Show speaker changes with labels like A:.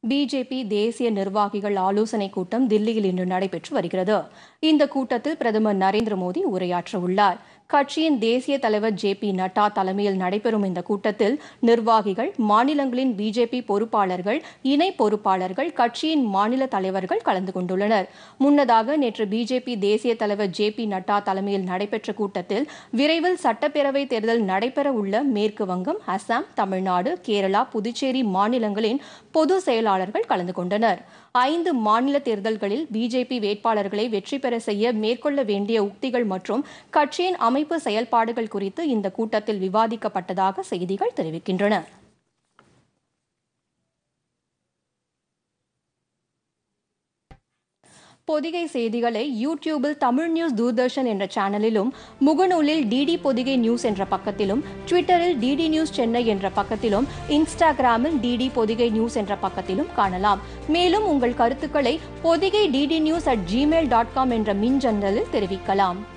A: BJP தேசிய நிர்வாகிகள் ஆலோசனைக் கூட்டம் தில்லியில் இன்று நடைபெற்று வருகிறது இந்த கூட்டத்தில் பிரதமர் நரேந்திர மோடி உரையாற்ற உள்ளார் கட்சியின் தேசிய தலைவர் ஜே பி நட்டா தலைமையில் நடைபெறும் இந்த கூட்டத்தில் நிர்வாகிகள் மாநிலங்களின் பிஜேபி பொறுப்பாளர்கள் இணை பொறுப்பாளர்கள் கட்சியின் மாநில தலைவர்கள் கலந்து கொண்டுள்ளனர் முன்னதாக நேற்று பிஜேபி தேசிய தலைவர் ஜே பி நட்டா தலைமையில் நடைபெற்ற கூட்டத்தில் விரைவில் சட்டப்பேரவை தேர்தல் நடைபெற உள்ள மேற்கு வங்கம் அசாம் தமிழ்நாடு கேரளா புதுச்சேரி மாநிலங்களின் பொது செயலாளர்கள் கலந்து கொண்டனர் ஐந்து மாநில தேர்தல்களில் பிஜேபி வேட்பாளர்களை வெற்றி பெற செய்ய மேற்கொள்ள வேண்டிய உக்திகள் மற்றும் கட்சியின் அமைப்பு செயல்பாடுகள் குறித்து இந்த கூட்டத்தில் விவாதிக்கப்பட்டதாக செய்திகள் தெரிவிக்கின்றன பொதிகை செய்திகளை யூடியூபில் தமிழ் நியூஸ் தூர்தர்ஷன் என்ற சேனலிலும் முகநூலில் டிடி பொதிகை நியூஸ் என்ற பக்கத்திலும் ட்விட்டரில் டிடி நியூஸ் சென்னை என்ற பக்கத்திலும் இன்ஸ்டாகிராமில் டிடி பொதிகை நியூஸ் என்ற பக்கத்திலும் காணலாம் மேலும் உங்கள் கருத்துக்களை Podhigai DD news at Gmail dot com என்ற மின்ஜன்னலில் தெரிவிக்கலாம்